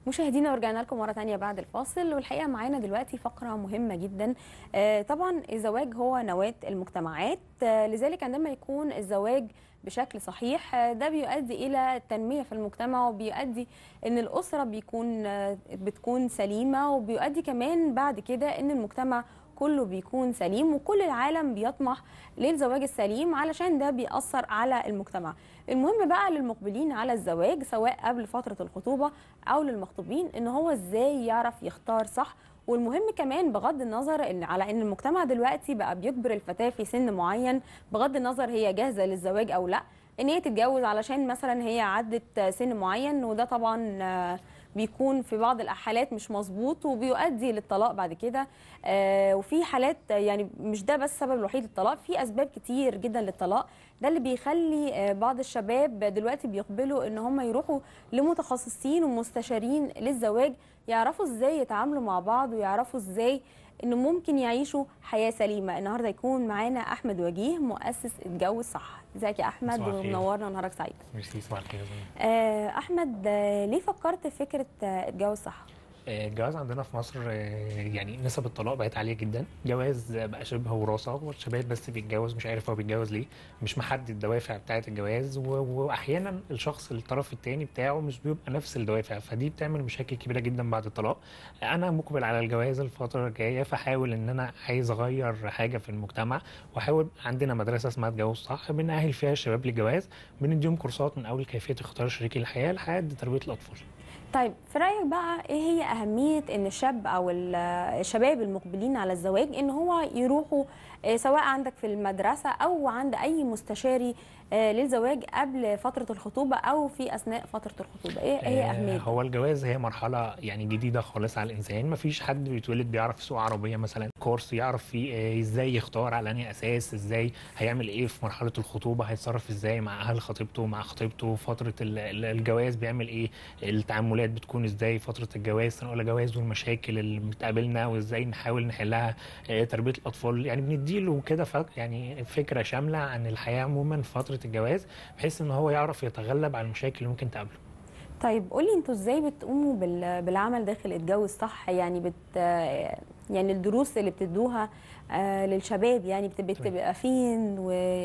مشاهدينا ورجعنا لكم مره تانية بعد الفاصل والحقيقه معانا دلوقتي فقره مهمه جدا آه، طبعا الزواج هو نواه المجتمعات آه، لذلك عندما يكون الزواج بشكل صحيح آه، ده بيؤدي الى التنميه في المجتمع وبيؤدي ان الاسره بيكون آه، بتكون سليمه وبيؤدي كمان بعد كده ان المجتمع كله بيكون سليم وكل العالم بيطمح للزواج السليم علشان ده بيأثر على المجتمع المهم بقى للمقبلين على الزواج سواء قبل فترة الخطوبة أو للمخطوبين إن هو إزاي يعرف يختار صح والمهم كمان بغض النظر ان على ان المجتمع دلوقتي بقى بيجبر الفتاه في سن معين بغض النظر هي جاهزه للزواج او لا ان هي تتجوز علشان مثلا هي عدت سن معين وده طبعا آه، بيكون في بعض الحالات مش مظبوط وبيؤدي للطلاق بعد كده آه، وفي حالات يعني مش ده بس السبب الوحيد للطلاق في اسباب كتير جدا للطلاق ده اللي بيخلي آه، بعض الشباب دلوقتي بيقبلوا ان هم يروحوا لمتخصصين ومستشارين للزواج يعرفوا ازاي يتعاملوا مع بعض ويعرفوا ازاي انه ممكن يعيشوا حياه سليمه النهارده يكون معانا احمد وجيه مؤسس اتجوز صح ازيك يا احمد صباح الخير. ومنورنا نهارك سعيد ميرسي صباح الخير يا زميلي. آه، احمد آه، ليه فكرت في فكره آه، اتجوز صح آه، الجواز عندنا في مصر آه، يعني نسب الطلاق بقت عاليه جدا جواز آه، بقى شبه وراثه والشباب بس بيتجوز مش عارف هو بيتجوز ليه مش محدد الدوافع بتاعه الجواز و- واحيانا الشخص الطرف الثاني بتاعه مش بيبقى نفس الدوافع فدي بتعمل مشاكل كبيره جدا بعد الطلاق انا مقبل على الجواز الفتره الجايه فحاول ان انا عايز اغير حاجه في المجتمع واحاول عندنا مدرسه اسمها اتجوز صح بنأهل فيها الشباب للجواز بنديهم كورسات من اول كيفيه اختيار شريك الحياه لحد تربيه الاطفال طيب في رايك بقى ايه هي اهميه ان الشاب او ال- الشباب المقبلين على الزواج ان هو يروحوا آه، سواء عندك في المدرسه او عند اي مستشاري آه، للزواج قبل فتره الخطوبه او في اثناء فتره الخطوبه ايه هي آه، اهميه هو الجواز هي مرحلة يعني جديدة خالص على الإنسان مفيش حد بيتولد بيعرف يسوق عربية مثلا كورس يعرف فيه آه، إزاي يختار على أنهي أساس إزاي هيعمل إيه في مرحلة الخطوبة هيتصرف إزاي مع أهل خطيبته مع خطيبته فترة ال- ال- الجواز بيعمل إيه التعاملات بتكون إزاي فترة الجواز سنة أولى جواز والمشاكل اللي بتقابلنا وإزاي نحاول نحلها آه، تربية الأطفال يعني بنديله كده فك- يعني فكرة شاملة عن الحياة عموما في فترة الجواز بحيث إن هو يعرف يتغلب على المشاكل اللي ممكن تقابله طيب قولي انتوا ازاي بتقوموا بال- بالعمل داخل اتجوز صح يعني بت آه، يعني الدروس اللي بتدوها آه، للشباب يعني بت- بتبقى فين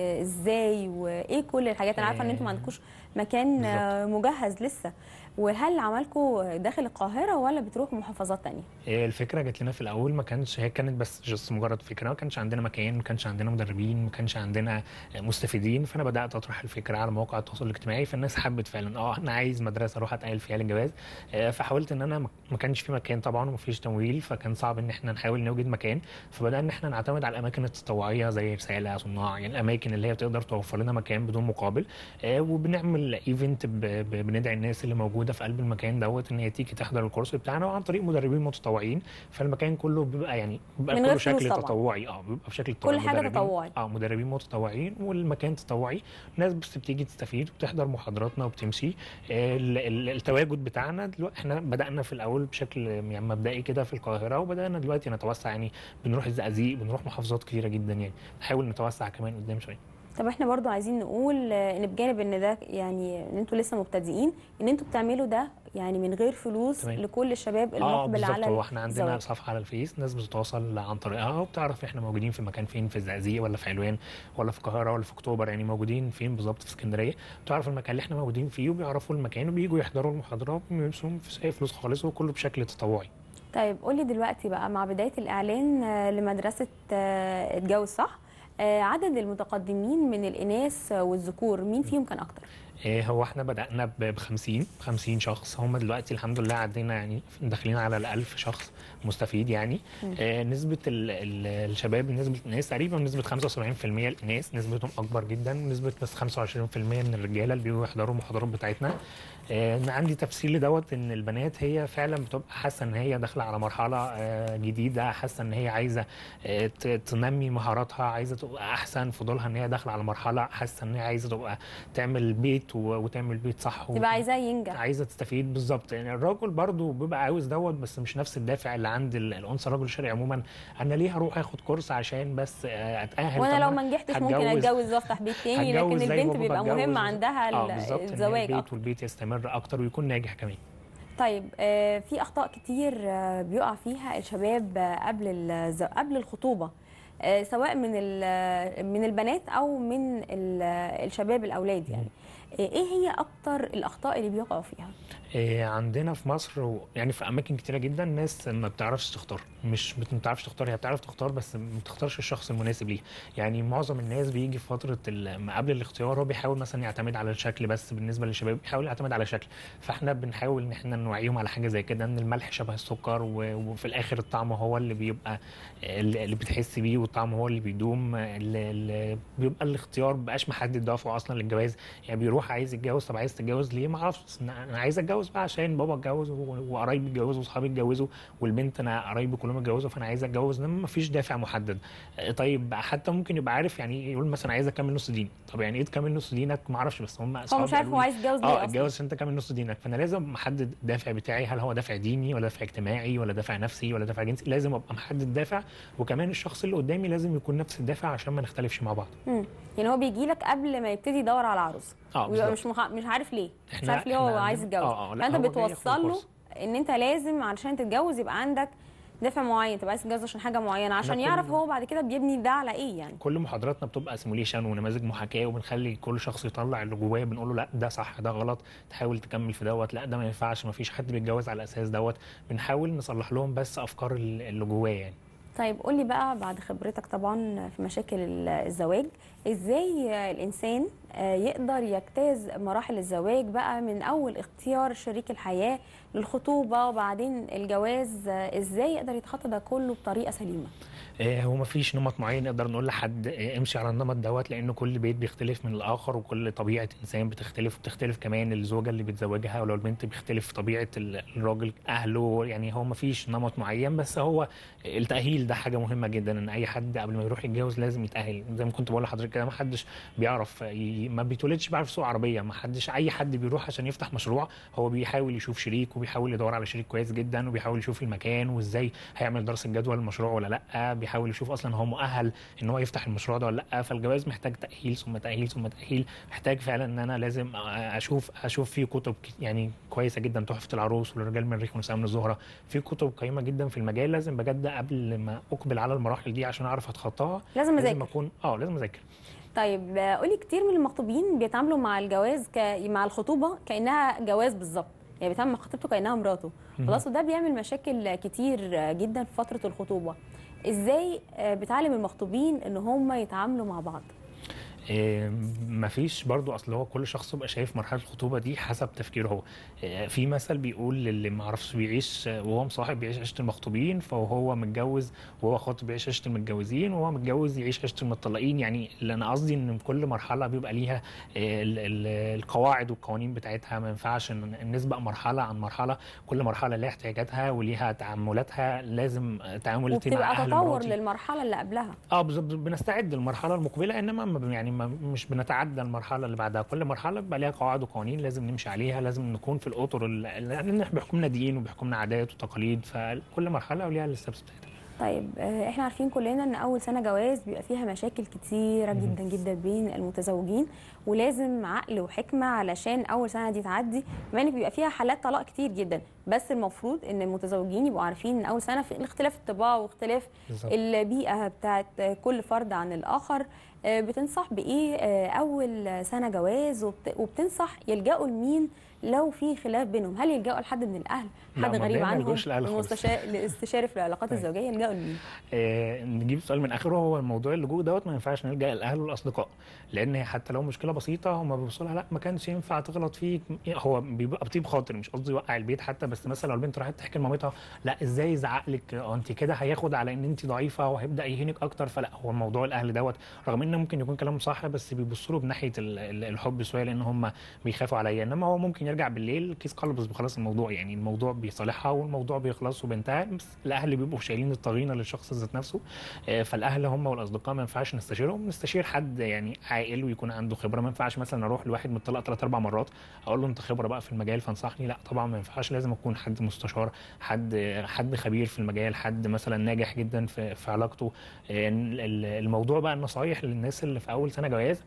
وازاي وايه كل الحاجات انا عارفه ان انتوا ما عندكوش مكان آه، مجهز لسه وهل عملكم داخل القاهره ولا بتروحوا محافظات تانية هي الفكره جات لنا في الاول ما كانش هي كانت بس جست مجرد فكره ما كانش عندنا مكان ما كانش عندنا مدربين ما كانش عندنا مستفيدين فانا بدات اطرح الفكره على مواقع التواصل الاجتماعي فالناس حبت فعلا اه انا عايز مدرسه اروح اتقال فيها للجواز آه، فحاولت ان انا ما- ما كانش في مكان طبعا وما فيش تمويل فكان صعب ان احنا نحاول نوجد مكان فبدانا ان احنا نعتمد على الاماكن التطوعيه زي رساله صناع يعني الاماكن اللي هي بتقدر توفر لنا مكان بدون مقابل آه، وبنعمل ايفنت بندعي الناس اللي موجوده في قلب المكان دوت ان هي تيجي تحضر الكورس بتاعنا وعن طريق مدربين متطوعين فالمكان كله بيبقى يعني بيبقى من كله غير فلوس شكل طبعاً. تطوعي اه بيبقى بشكل كل تطوعي حاجة مدربين- تطوعي. اه مدربين متطوعين والمكان تطوعي الناس بس بتيجي تستفيد وبتحضر محاضراتنا وبتمشي آه، ال- ال- التواجد بتاعنا دلوقتي احنا بدانا في الاول بشكل يعني مبدئي كده في القاهره وبدانا دلوقتي نتوسع يعني بنروح الزقازيق بنروح محافظات كتيره جدا يعني نحاول نتوسع كمان قدام شويه طب احنا برضو عايزين نقول آه، ان بجانب ان ده يعني ان انتوا لسه مبتدئين ان انتوا بتعملوا ده يعني من غير فلوس تمام. لكل الشباب اه المقبل بالظبط على هو احنا عندنا الزواج. صفحه على الفيس ناس بتتواصل عن طريقها وبتعرف احنا موجودين في مكان فين في الزقازيق ولا في علوان ولا في القاهره ولا في اكتوبر يعني موجودين فين بالظبط في اسكندريه بتعرف المكان اللي احنا موجودين فيه وبيعرفوا المكان وبييجوا يحضروا المحاضرات وبيمسوا في اي فلوس خالص وكله بشكل تطوعي طيب قولي دلوقتي بقى مع بداية الإعلان آه، لمدرسة آه، اتجوز صح آه، عدد المتقدمين من الإناث والذكور مين فيهم كان أكتر؟ إيه هو احنا بدأنا ب 50 50 شخص هم دلوقتي الحمد لله عدينا يعني داخلين على ال 1000 شخص مستفيد يعني إيه نسبة ال ال الشباب نسبة الناس تقريبا نسبة 75% الإناث نسبتهم أكبر جدا نسبة بس 25% من الرجالة اللي بيجوا يحضروا المحاضرات بتاعتنا إيه أنا عندي تفسير لدوت إن البنات هي فعلا بتبقى حاسة إن هي داخلة على مرحلة آه، جديدة حاسة إن هي عايزة آه، ت- تنمي مهاراتها عايزة تبقى أحسن فضولها إن هي داخلة على مرحلة حاسة إن هي عايزة تبقى تعمل بيت و- وتعمل بيت صح تبقى عايزاه ينجح عايزه تستفيد بالظبط يعني الراجل برضو بيبقى عاوز دوت بس مش نفس الدافع اللي عند ال- الانثى الراجل الشرعي عموما انا ليه هروح اخد كورس عشان بس آه، اتاهل وانا طب لو ما ما نجحتش ممكن هتجوز- اتجوز وافتح بيت تاني هتجوز لكن زي البنت بابا بيبقى اتجوز مهم و- عندها اه ال- بالظبط إن هي الزواج البيت أكتر. والبيت يستمر اكتر ويكون ناجح كمان طيب آه، في اخطاء كتير آه، بيقع فيها الشباب آه، قبل الز- قبل الخطوبه آه، سواء من ال- من البنات او من ال- الشباب الاولاد يعني آه، ايه هي اكتر الاخطاء اللي بيقعوا فيها إيه، عندنا في مصر و- يعني في اماكن كتيره جدا ناس ما بتعرفش تختار مش بت- ما بتعرفش تختار هي بتعرف تختار بس ما بتختارش الشخص المناسب ليها يعني معظم الناس بيجي في فتره ال- ما قبل الاختيار هو بيحاول مثلا يعتمد على الشكل بس بالنسبه للشباب بيحاول يعتمد على الشكل فاحنا بنحاول ان احنا نوعيهم على حاجه زي كده ان الملح شبه السكر و- وفي الاخر الطعم هو اللي بيبقى اللي اللي بتحس بيه والطعم هو اللي بيدوم اللي اللي بيبقى الاختيار مبقاش محدد دوافعه اصلا للجواز يعني بيروح عايز يتجوز طب عايز تتجوز ليه ما اعرفش بس انا أنا عايز اتجوز بقى عشان بابا اتجوز و- وقرايبي اتجوزوا واصحابي اتجوزوا والبنت انا قرايبي كلهم اتجوزوا فانا عايز اتجوز انما ما فيش دافع محدد آه، طيب حتى ممكن يبقى عارف يعني يقول مثلا عايز اكمل نص ديني طب يعني ايه تكمل نص دينك ما اعرفش بس هم هو أصحابي مش عارف قالوا هو لي عايز يتجوز ليه اه اصلا اتجوز عشان تكمل نص دينك فانا لازم محدد الدافع بتاعي هل هو دافع ديني ولا دافع اجتماعي ولا دافع نفسي ولا دافع جنسي لازم ابقى محدد دافع وكمان الشخص اللي قدامي لازم يكون نفس الدافع عشان ما نختلفش مع بعض مم. يعني هو بيجي لك قبل ما يبتدي يدور على عروسه اه ويبقى بالظبط. مش مح... مش عارف ليه مش إحنا- عارف ليه هو إحنا عايز عندنا- يتجوز اه اه لا فانت هو جاي ياخد بتوصل له الكورس. ان انت لازم علشان تتجوز يبقى عندك دافع معين تبقى عايز تتجوز عشان حاجه معينه عشان كل- يعرف هو بعد كده بيبني ده على ايه يعني كل محاضراتنا بتبقى سيموليشن ونماذج محاكاه وبنخلي كل شخص يطلع اللي جواه بنقول له لا ده صح ده غلط تحاول تكمل في دوت لا ده ما ينفعش ما فيش حد بيتجوز على الاساس دوت بنحاول نصلح لهم بس افكار ال- اللي جواه يعني طيب قول لي بقى بعد خبرتك طبعا في مشاكل ال- الزواج ازاي الانسان آه، يقدر يجتاز مراحل الزواج بقى من اول اختيار شريك الحياه للخطوبه وبعدين الجواز آه، ازاي يقدر يتخطى ده كله بطريقه سليمه آه، هو ما فيش نمط معين نقدر نقول لحد آه، امشي على النمط دوت لان كل بيت بيختلف من الاخر وكل طبيعه انسان بتختلف وبتختلف كمان الزوجه اللي بتزوجها ولو البنت بيختلف طبيعه ال- الراجل اهله يعني هو ما فيش نمط معين بس هو التاهيل ده حاجه مهمه جدا ان اي حد قبل ما يروح يتجوز لازم يتاهل زي ما كنت بقول لحضرتك كده ما حدش بيعرف ي- ما بيتولدش بيعرف يسوق عربيه ما حدش اي حد بيروح عشان يفتح مشروع هو بيحاول يشوف شريك وبيحاول يدور على شريك كويس جدا وبيحاول يشوف المكان وازاي هيعمل دراسه جدوى للمشروع ولا لا بيحاول يشوف اصلا هو مؤهل ان هو يفتح المشروع ده ولا لا فالجواز محتاج تاهيل ثم تاهيل ثم تاهيل محتاج فعلا ان انا لازم اشوف اشوف في كتب ك- يعني كويسه جدا تحفه العروس والرجال من الريح والنساء من الزهره في كتب قيمه جدا في المجال لازم بجد قبل ما اقبل على المراحل دي عشان اعرف اتخطاها لازم لازم اذاكر اكون اه لازم اذاكر طيب آه، قولي كتير من المخطوبين بيتعاملوا مع الجواز ك... مع الخطوبه كانها جواز بالظبط يعني بيتعامل مع خطيبته كانها مراته مهم. خلاص وده بيعمل مشاكل كتير آه، جدا في فتره الخطوبه ازاي آه، بتعلم المخطوبين ان هم يتعاملوا مع بعض إيه، مفيش برضو اصل هو كل شخص بيبقى شايف مرحله الخطوبه دي حسب تفكيره هو إيه، في مثل بيقول للي ما عرفش بيعيش وهو مصاحب بيعيش عيشه المخطوبين فهو متجوز وهو خاطب بيعيش عيشه المتجوزين وهو متجوز يعيش عيشه المطلقين يعني اللي انا قصدي ان كل مرحله بيبقى ليها إيه، ال- ال- القواعد والقوانين بتاعتها ما ينفعش ان نسبق مرحله عن مرحله كل مرحله ليها احتياجاتها وليها تعاملاتها لازم تعاملاتي مع وبتبقى اهل تطور مراتي للمرحله اللي قبلها اه بالظبط بنستعد للمرحله المقبله انما ما ب- يعني ما مش بنتعدى المرحله اللي بعدها كل مرحله بيبقى ليها قواعد وقوانين لازم نمشي عليها لازم نكون في الاطر ال- لان احنا بيحكمنا دين وبيحكمنا عادات وتقاليد فكل مرحله وليها الستبس بتاعتها طيب آه، احنا عارفين كلنا ان اول سنه جواز بيبقى فيها مشاكل كتيره مهم. جدا جدا بين المتزوجين ولازم عقل وحكمه علشان اول سنه دي تعدي كمان إن بيبقى فيها حالات طلاق كتير جدا بس المفروض ان المتزوجين يبقوا عارفين ان اول سنه في اختلاف الطباع واختلاف بالظبط البيئه بتاعت كل فرد عن الاخر آه، بتنصح بايه آه، اول سنه جواز وبت- وبتنصح يلجأوا لمين لو في خلاف بينهم هل يلجأوا لحد من الاهل لا، حد مبدئياً غريب ما عنهم يلجأوش للأهل خالص. المستشار الاستشاري في العلاقات طيب. الزوجيه يلجأوا لمين آه نجيب سؤال من اخره هو الموضوع اللجوء دوت ما ينفعش نلجا الاهل والاصدقاء لان هي حتى لو مشكله بسيطه هم بيبصوا لها لا ما كانش ينفع تغلط فيك هو بيبقى بطيب خاطر مش قصدي يوقع البيت حتى بس مثلا لو البنت راحت تحكي لمامتها لا ازاي يزعق لك اه انت كده هياخد على ان انت ضعيفه وهيبدا يهينك اكتر فلا هو موضوع الاهل دوت رغم ان ممكن يكون كلامه صح بس بيبصوا له بناحيه ال- ال- الحب شويه لان هم بيخافوا عليا انما هو ممكن يرجع بالليل كيس قلبس بخلاص الموضوع يعني الموضوع بيصالحها والموضوع بيخلص وبينتهي بس الاهل بيبقوا شايلين الطغينه للشخص ذات نفسه آه، فالاهل هم والاصدقاء ما ينفعش نستشيرهم نستشير حد يعني عاقل ويكون عنده خبره ما ينفعش مثلا اروح لواحد متطلق ثلاث اربع مرات اقول له انت خبره بقى في المجال فانصحني لا طبعا ما ينفعش لازم اكون حد مستشار حد حد خبير في المجال حد مثلا ناجح جدا في في علاقته آه، ال- ال- الموضوع بقى النصايح للناس اللي في اول سنه جواز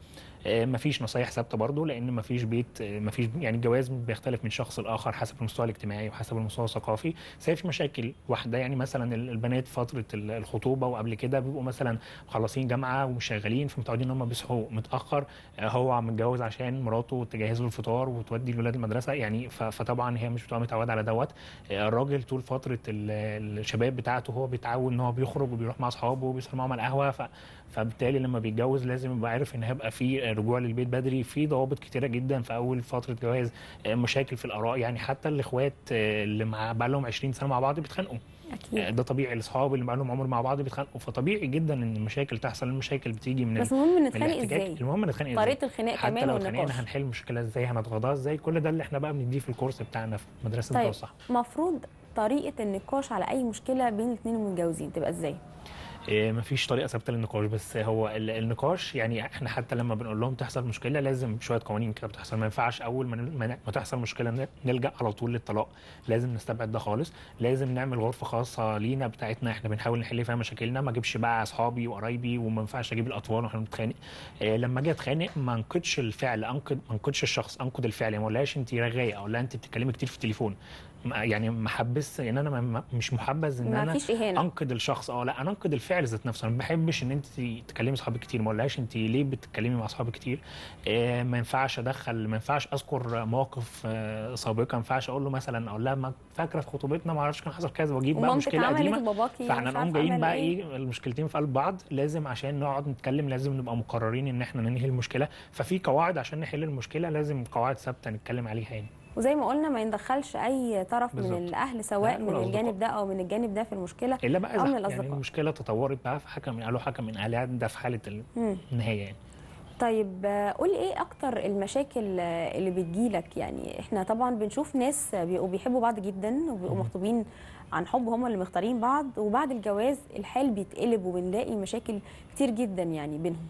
آه، مفيش نصايح ثابته برضه لان مفيش بيت آه، مفيش يعني الجواز بيختلف من شخص لاخر حسب المستوى الاجتماعي وحسب المستوى الثقافي بس هي في مشاكل واحده يعني مثلا ال- البنات فتره ال- الخطوبه وقبل كده بيبقوا مثلا مخلصين جامعه ومش شغالين فمتعودين ان هم بيصحوا متاخر آه، هو متجوز عشان مراته تجهز له الفطار وتودي الولاد المدرسه يعني ف- فطبعا هي مش بتبقى متعوده على دوت آه، الراجل طول فتره ال- الشباب بتاعته هو بيتعود ان هو بيخرج وبيروح مع اصحابه وبيسهر معاهم على القهوه ف فبالتالي لما بيتجوز لازم يبقى عارف ان هيبقى في رجوع للبيت بدري في ضوابط كتيره جدا في اول فتره جواز آه، مشاكل في الاراء يعني حتى الاخوات آه، اللي مع بقى لهم 20 سنه مع بعض بيتخانقوا آه، اكيد ده طبيعي الاصحاب اللي بقى لهم عمر مع بعض بيتخانقوا فطبيعي جدا ان المشاكل تحصل المشاكل بتيجي من بس ال- المهم من نتخانق الاحتكاك ازاي المهم نتخانق ازاي طريقه الخناق حتى كمان لو اتخانقنا والنقاش هنحل المشكله ازاي هنتغاضاها ازاي كل ده اللي احنا بقى بنديه في الكورس بتاعنا في مدرسه طيب. طيب. الصح مفروض طريقه النقاش على اي مشكله بين الاثنين المتجوزين تبقى ازاي إيه، مفيش طريقه ثابته للنقاش بس هو ال- النقاش يعني احنا حتى لما بنقول لهم تحصل مشكله لازم شويه قوانين كده بتحصل ما ينفعش اول ما نل- ما ما تحصل مشكله ن- نلجا على طول للطلاق لازم نستبعد ده خالص لازم نعمل غرفه خاصه لينا بتاعتنا احنا بنحاول نحل فيها مشاكلنا ما اجيبش بقى اصحابي وقرايبي وما ينفعش اجيب الاطفال واحنا بنتخانق إيه، لما اجي اتخانق ما انقدش الفعل انقد ما انقدش الشخص انقد الفعل ما اقولهاش انت رغايه او لا انت بتتكلمي كتير في التليفون ما- يعني ما حبس ان انا ما- ما- مش محبذ ان ما انا فيش اهانه انقد الشخص اه لا انا انقد الفعل ذات نفسه انا ما بحبش ان انت تكلمي اصحابك كتير ما اقولهاش انت ليه بتتكلمي مع اصحابك كتير آه ما ينفعش ادخل ما ينفعش اذكر مواقف آه سابقه ما ينفعش اقول له مثلا اقول لها ما فاكره في خطوبتنا ما اعرفش كان حصل كذا واجيب بقى ومامتك مشكله عملت قديمه وباباكي فاحنا مش نقوم عارفة جايين عمل بقى ايه المشكلتين في قلب بعض لازم عشان نقعد نتكلم لازم نبقى مقررين ان احنا ننهي المشكله ففي قواعد عشان نحل المشكله لازم قواعد ثابته نتكلم عليها يعني وزي ما قلنا ما يندخلش اي طرف من بالظبط. الاهل سواء لا، من والأصدقاء. الجانب ده او من الجانب ده في المشكله الا بقى أو من إذا يعني الأصدقاء. المشكله تطورت بقى فحكم من قالوا حكم من اهلها ده في حاله مم. النهايه يعني طيب آه، قول ايه اكتر المشاكل آه، اللي بتجيلك يعني احنا طبعا بنشوف ناس بيبقوا بيحبوا بعض جدا وبيبقوا مم. مخطوبين عن حب هم اللي مختارين بعض وبعد الجواز الحال بيتقلب وبنلاقي مشاكل كتير جدا يعني بينهم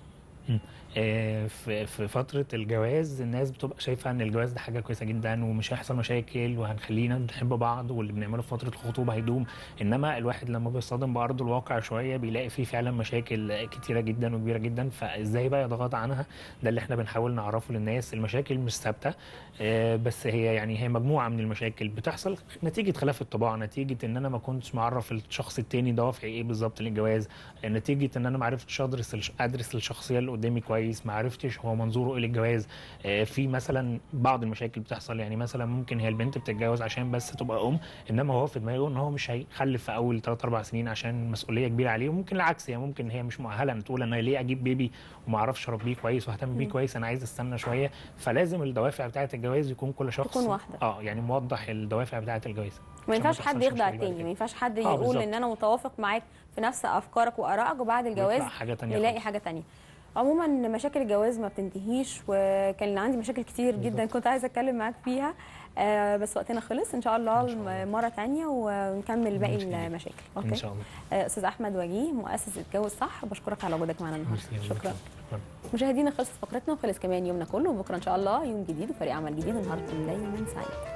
آه، في في فترة الجواز الناس بتبقى شايفة ان الجواز ده حاجة كويسة جدا ومش هيحصل مشاكل وهنخلينا نحب بعض واللي بنعمله في فترة الخطوبة هيدوم انما الواحد لما بيصطدم بأرض الواقع شوية بيلاقي فيه فعلا مشاكل كتيرة جدا وكبيرة جدا فازاي بقى يتغاضى عنها ده اللي احنا بنحاول نعرفه للناس المشاكل مش ثابتة آه، بس هي يعني هي مجموعة من المشاكل بتحصل نتيجة خلاف الطباع نتيجة ان انا ما كنتش معرف الشخص التاني دوافعي ايه بالظبط للجواز نتيجة ان انا ما عرفتش ادرس الش- ادرس الشخصية اللي قدامي كويس ما عرفتش هو منظوره ايه للجواز آه، في مثلا بعض المشاكل بتحصل يعني مثلا ممكن هي البنت بتتجوز عشان بس تبقى ام انما هو في دماغه ان هو مش هيخلف في اول 3 4 سنين عشان مسؤوليه كبيره عليه وممكن العكس هي ممكن هي مش مؤهله ان تقول انا ليه اجيب بيبي وما اعرفش اربيه كويس واهتم بيه مم. كويس انا عايز استنى شويه فلازم الدوافع بتاعه الجواز يكون كل شخص تكون واحدة. اه يعني موضح الدوافع بتاعه الجواز ما عشان ينفعش حد تحصلش يخدع مشاكل بعد التاني كده. ما ينفعش حد آه، يقول بالظبط. ان انا متوافق معاك في نفس افكارك وارائك وبعد الجواز ويطلع حاجه تانية نلاقي خالص. حاجه تانية عموما مشاكل الجواز ما بتنتهيش وكان عندي مشاكل كتير جدا بالظبط. كنت عايزه اتكلم معاك فيها آه بس وقتنا خلص ان شاء الله إن شاء الله. مره تانية ونكمل باقي ماشي. المشاكل ان اوكي شاء الله آه، استاذ احمد وجيه مؤسس اتجوز صح بشكرك على وجودك معنا النهارده ميرسي. شكرا شكرا مشاهدينا خلصت فقرتنا وخلص كمان يومنا كله وبكره ان شاء الله يوم جديد وفريق عمل جديد ونهاركم دايما سعيد